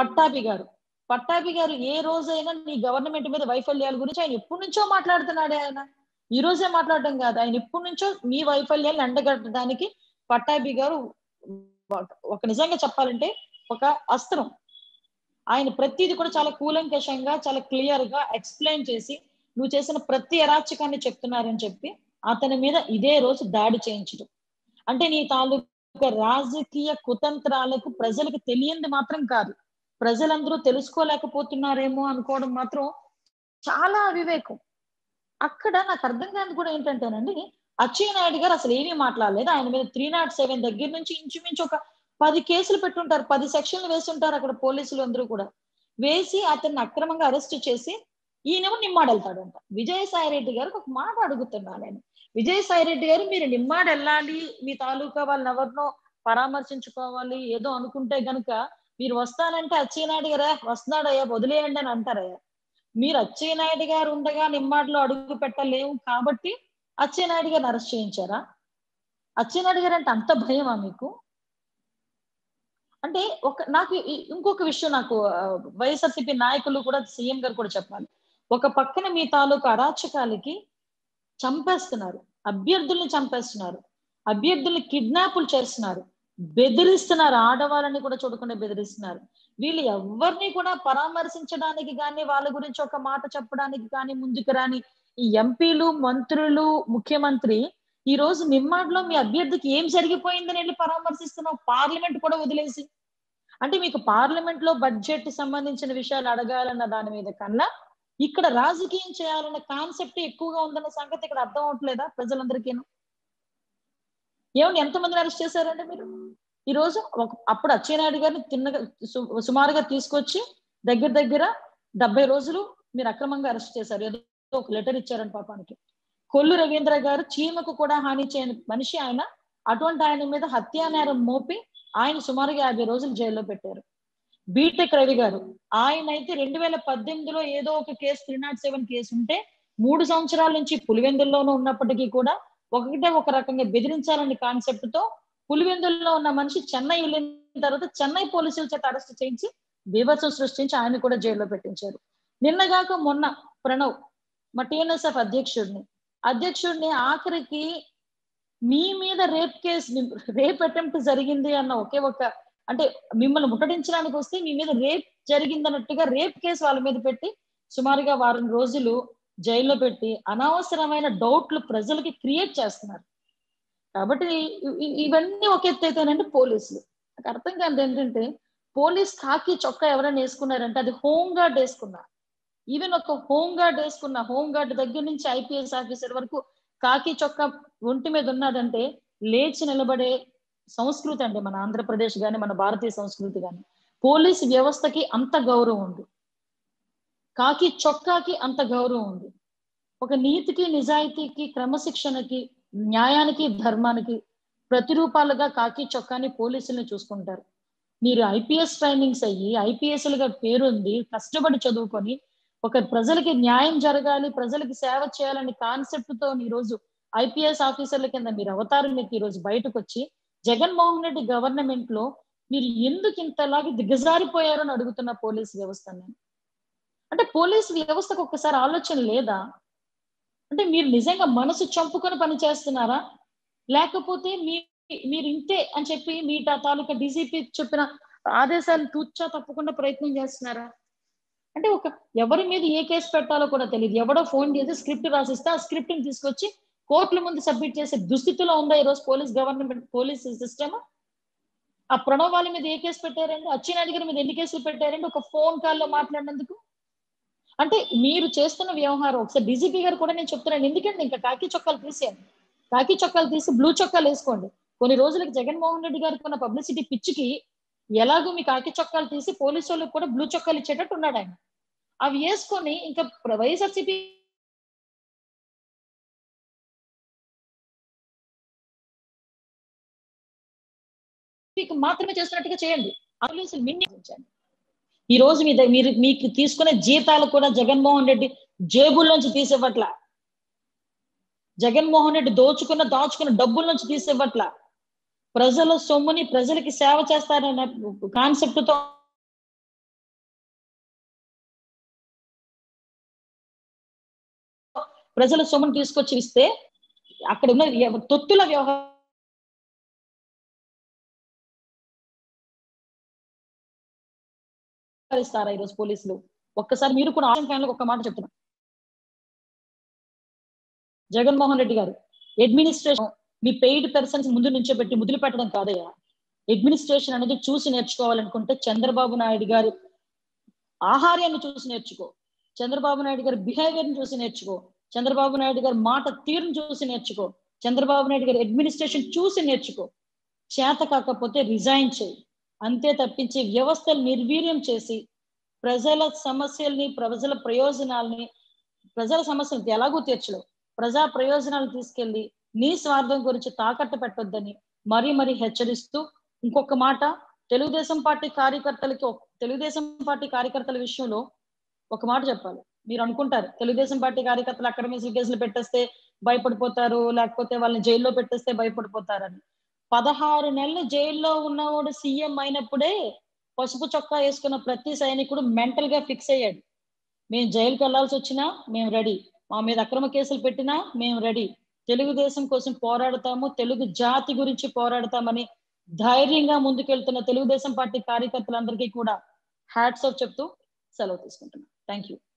పట్టాభి గారు పట్టాభి గారు ఏ రోజైనా నీ గవర్నమెంట్ మీద వైఫల్యాల గురించి ఆయన ఎప్పటి నుంచో మాట్లాడుతున్నాడే ఆయన ఈ రోజే మాట్లాడడం కాదు ఆయన ఎప్పటి నుంచో మీ వైఫల్యాలను ఎండగట్టడానికి పట్టాభి గారు ఒక- ఒక నిజంగా చెప్పాలంటే ఒక అస్త్రం ఆయన ప్రతిదీ కూడా చాలా కూలంకషంగా చాలా క్లియర్ గా ఎక్స్ప్లెయిన్ చేసి నువ్వు చేసిన ప్రతి అరాచకాన్ని చెప్తున్నారని చెప్పి అతని మీద ఇదే రోజు దాడి చేయించడం అంటే నీ తాలూకా రాజకీయ కుతంత్రాలకు ప్రజలకు తెలియంది మాత్రం కాదు ప్రజలందరూ తెలుసుకోలేకపోతున్నారేమో అనుకోవడం మాత్రం చాలా అవివేకం అక్కడ నాకు అర్థం కాని కూడా ఏంటంటేనండి అచ్చెన్నాయుడు గారు అసలు ఏమీ మాట్లాడలేదు ఆయన మీద త్రీ నాట్ సెవెన్ దగ్గర నుంచి ఇంచుమించు ఒక పది కేసులు పెట్టుంటారు పది సెక్షన్లు వేస్తుంటారు అక్కడ పోలీసులు అందరూ కూడా వేసి అతన్ని అక్రమంగా అరెస్ట్ చేసి ఈయనేమో నిమ్మాడెళ్తాడంట విజయసాయి రెడ్డి గారికి ఒక మాట అడుగుతున్నాను నేను విజయసాయి రెడ్డి గారు మీరు నిమ్మాడు వెళ్ళాలి మీ తాలూకా వాళ్ళని ఎవరినో పరామర్శించుకోవాలి ఏదో అనుకుంటే గనుక మీరు వస్తానంటే అచ్చెన్నాయుడు గారా వస్తున్నాడయ్యా వదిలేయండి అని అంటారయ్యా మీరు అచ్చెన్నాయుడు గారు ఉండగా నిమ్మాడులో అడుగు పెట్టలేము కాబట్టి అచ్చెన్నాయుడు గారిని అరెస్ట్ చేయించారా అచ్చెన్నాయుడు గారు అంటే అంత భయమా మీకు అంటే ఒక నాకు ఈ- ఇంకొక విషయం నాకు ఆ, వైఎస్ఆర్సీపీ నాయకులు కూడా సీఎం గారు కూడా చెప్పాలి ఒక పక్కన మీ తాలూకు అరాచకాలకి చంపేస్తున్నారు అభ్యర్థుల్ని చంపేస్తున్నారు అభ్యర్థుల్ని కిడ్నాపులు చేస్తున్నారు బెదిరిస్తున్నారు ఆడవాళ్ళని కూడా చూడకుండా బెదిరిస్తున్నారు వీళ్ళు ఎవరిని కూడా పరామర్శించడానికి కానీ వాళ్ళ గురించి ఒక మాట చెప్పడానికి కానీ ముందుకు రాని ఈ ఎంపీలు మంత్రులు ముఖ్యమంత్రి ఈ రోజు నిమ్మాడ్లో మీ అభ్యర్థికి ఏం జరిగిపోయిందని వెళ్ళి పరామర్శిస్తున్నాం పార్లమెంట్ కూడా వదిలేసి అంటే మీకు పార్లమెంట్ లో బడ్జెట్ సంబంధించిన విషయాలు అడగాలన్న దాని మీద కన్నా ఇక్కడ రాజకీయం చేయాలన్న కాన్సెప్ట్ ఎక్కువగా ఉందన్న సంగతి ఇక్కడ అర్థం అవట్లేదా ప్రజలందరికీను ఏమండి ఎంతమందిని అరెస్ట్ చేశారండి మీరు ఈ రోజు ఒక అప్పుడు అచ్చెన్నాయుడు గారిని తిన్నగా సు- సుమారుగా తీసుకొచ్చి దగ్గర దగ్గర డెబ్బై రోజులు మీరు అక్రమంగా అరెస్ట్ చేశారు ఏదో ఒక లెటర్ ఇచ్చారని పాపానికి కొల్లు రవీంద్ర గారు చీమకు కూడా హాని చేయని మనిషి ఆయన అటువంటి ఆయన మీద హత్యా నేరం మోపి ఆయన సుమారుగా యాభై రోజులు జైల్లో పెట్టారు బీటెక్ రవి గారు ఆయన అయితే రెండు వేల పద్దెనిమిదిలో ఏదో ఒక case three not seven case ఉంటే మూడు సంవత్సరాల నుంచి పులివెందుల్లోనూ ఉన్నప్పటికీ కూడా ఒకటే ఒక రకంగా బెదిరించాలనే కాన్సెప్ట్ తో పులివెందుల్లో ఉన్న మనిషి చెన్నై వెళ్ళిన తర్వాత చెన్నై పోలీసుల చేత అరెస్ట్ చేయించి బీభత్సం సృష్టించి ఆయన కూడా జైల్లో పెట్టించారు నిన్నగాక మొన్న ప్రణవ్ మా టిఎన్ఎస్ఎఫ్ అధ్యక్షుడిని అధ్యక్షుడిని ఆఖరికి మీ మీద రేప్ కేసు రేప్ అటెంప్ట్ జరిగింది అన్న ఒకే ఒక అంటే మిమ్మల్ని ముట్టడించడానికి వస్తే మీ మీద రేప్ జరిగిందన్నట్టుగా రేప్ కేసు వాళ్ళ మీద పెట్టి సుమారుగా వారం రోజులు జైల్లో పెట్టి అనవసరమైన డౌట్లు ప్రజలకి క్రియేట్ చేస్తున్నారు కాబట్టి ఇ- ఇ- ఇవన్నీ ఒక ఎత్తు అయితేనండి పోలీసులు నాకు అర్థం కాదు ఏంటంటే పోలీస్ కాకి చొక్కా ఎవరైనా వేసుకున్నారంటే అది హోమ్ గార్డ్ వేసుకున్నారు ఈవెన్ ఒక హోమ్ గార్డ్ వేసుకున్న హోమ్ గార్డ్ దగ్గర నుంచి ఐపీఎస్ ఆఫీసర్ వరకు కాకి చొక్కా ఒంటి మీద ఉన్నాడంటే లేచి నిలబడే సంస్కృతి అండి మన ఆంధ్రప్రదేశ్ గాని మన భారతీయ సంస్కృతి గాని పోలీస్ వ్యవస్థకి అంత గౌరవం ఉంది కాకి చొక్కాకి అంత గౌరవం ఉంది ఒక నీతికి నిజాయితీకి క్రమశిక్షణకి న్యాయానికి ధర్మానికి ప్రతిరూపాలుగా కాకి చొక్కాని పోలీసుల్ని చూసుకుంటారు మీరు ఐపీఎస్ ట్రైనింగ్స్ అయ్యి ఐపీఎస్ లుగా పేరుంది కష్టపడి చదువుకొని ఒక ప్రజలకి న్యాయం జరగాలి ప్రజలకి సేవ చేయాలని కాన్సెప్ట్ తో ఈ రోజు ఐపీఎస్ ఆఫీసర్ల కింద మీరు అవతారం మీకు ఈ రోజు బయటకు వచ్చి జగన్మోహన్ రెడ్డి గవర్నమెంట్ లో మీరు ఎందుకు ఇంతలాగా దిగజారిపోయారో అని అడుగుతున్న పోలీస్ వ్యవస్థ నేను అంటే పోలీస్ వ్యవస్థకు ఒక్కసారి ఆలోచన లేదా అంటే మీరు నిజంగా మనసు చంపుకొని పని చేస్తున్నారా లేకపోతే మీ మీరు ఇంతే అని చెప్పి మీ తా- తాలూకా డీజీపీ చెప్పిన ఆదేశాలు తూచా తప్పకుండా ప్రయత్నం చేస్తున్నారా అంటే ఒక ఎవరి మీద ఏ కేసు పెట్టాలో కూడా తెలియదు ఎవడో ఫోన్ చేసి స్క్రిప్ట్ రాసిస్తే ఆ స్క్రిప్ట్ ని తీసుకొచ్చి కోర్టుల ముందు సబ్మిట్ చేసే దుస్థితిలో ఉందా ఈ రోజు పోలీస్ గవర్నమెంట్ పోలీస్ సిస్టమ్ ఆ ప్రణవ్ వాళ్ళ మీద ఏ కేసు పెట్టారండి అచ్చెన్నాయుడు గారి మీద ఎన్ని కేసులు పెట్టారండి ఒక ఫోన్ కాల్లో మాట్లాడినందుకు అంటే మీరు చేస్తున్న వ్యవహారం ఒకసారి డీజీపీ గారు కూడా నేను చెప్తున్నాను ఎందుకంటే ఇంకా కాకి చొక్కాలు తీసేయండి కాకి చొక్కాలు తీసి బ్లూ చొక్కాలు వేసుకోండి కొన్ని రోజులకి జగన్మోహన్ రెడ్డి గారికి ఉన్న పబ్లిసిటీ పిచ్చికి ఎలాగో మీ కాకి చొక్కాలు తీసి పోలీసు వాళ్ళకి కూడా బ్లూ చొక్కాలు ఇచ్చేటట్టు ఉన్నాడు ఆయన అవి వేసుకొని ఇంకా ప్ర- వైఎస్ఆర్సీపీ మీకు మాత్రమే చేస్తున్నట్టుగా చేయండి పోలీసులు మిన్నించండి ఈ రోజు మీ దగ్గర- మీరు మీకు తీసుకునే జీతాలు కూడా జగన్మోహన్ రెడ్డి జేబుల్లోంచి తీసివ్వట్ల జగన్మోహన్ రెడ్డి దోచుకున్న దాచుకున్న డబ్బుల నుంచి తీసివ్వట్ల ప్రజల సొమ్ముని ప్రజలకి సేవ చేస్తారన్న కాన్సెప్ట్ తో ప్రజల సొమ్మును తీసుకొచ్చి ఇస్తే అక్కడ ఉన్న ఎవ- తొత్తుల వ్యవహారం ఇస్తారా ఈరోజు పోలీసులు ఒక్కసారి మీరు కూడా ఆశం ఫ్యాన్లకు ఒక మాట చెప్తున్నారు జగన్మోహన్ రెడ్డి గారు అడ్మినిస్ట్రేషన్ మీ పెయిడ్ పర్సన్స్ ముందు నుంచో పెట్టి ముద్దులు పెట్టడం కాదయ్యా అడ్మినిస్ట్రేషన్ అనేది చూసి నేర్చుకోవాలనుకుంటే చంద్రబాబు నాయుడు గారు ఆహార్యాన్ని చూసి నేర్చుకో చంద్రబాబు నాయుడు గారి బిహేవియర్ ని చూసి నేర్చుకో చంద్రబాబు నాయుడు గారి మాట తీరును చూసి నేర్చుకో చంద్రబాబు నాయుడు గారి అడ్మినిస్ట్రేషన్ చూసి నేర్చుకో చేత కాకపోతే రిజైన్ చేయి అంతే తప్పించి వ్యవస్థలు నిర్వీర్యం చేసి ప్రజల సమస్యల్ని ప్రజల ప్రయోజనాల్ని ప్రజల సమస్యలు ఎలాగూ తీర్చలేవు ప్రజా ప్రయోజనాలు తీసుకెళ్లి నీ స్వార్థం గురించి తాకట్టు పెట్టొద్దని మరీ మరీ హెచ్చరిస్తూ ఇంకొక మాట తెలుగుదేశం పార్టీ కార్యకర్తలకి ఒక- తెలుగుదేశం పార్టీ కార్యకర్తల విషయంలో ఒక మాట చెప్పాలి మీరు అనుకుంటారు తెలుగుదేశం పార్టీ కార్యకర్తలు అక్రమ కేసులు పెట్టేస్తే భయపడిపోతారు లేకపోతే వాళ్ళని జైల్లో పెట్టేస్తే భయపడిపోతారని పదహారు నెలలు జైల్లో ఉన్నవాడు సీఎం అయినప్పుడే పసుపు చొక్కా వేసుకున్న ప్రతి సైనికుడు మెంటల్ గా ఫిక్స్ అయ్యాడు మేము జైలుకి వెళ్లాల్సి వచ్చినా మేము రెడీ మా మీద అక్రమ కేసులు పెట్టినా మేము రెడీ తెలుగుదేశం కోసం పోరాడతాము తెలుగు జాతి గురించి పోరాడతామని ధైర్యంగా ముందుకెళ్తున్న తెలుగుదేశం పార్టీ కార్యకర్తలందరికీ కూడా హ్యాట్స్ ఆఫ్ చెప్తూ సెలవు తీసుకుంటున్నాను థ్యాంక్ యూ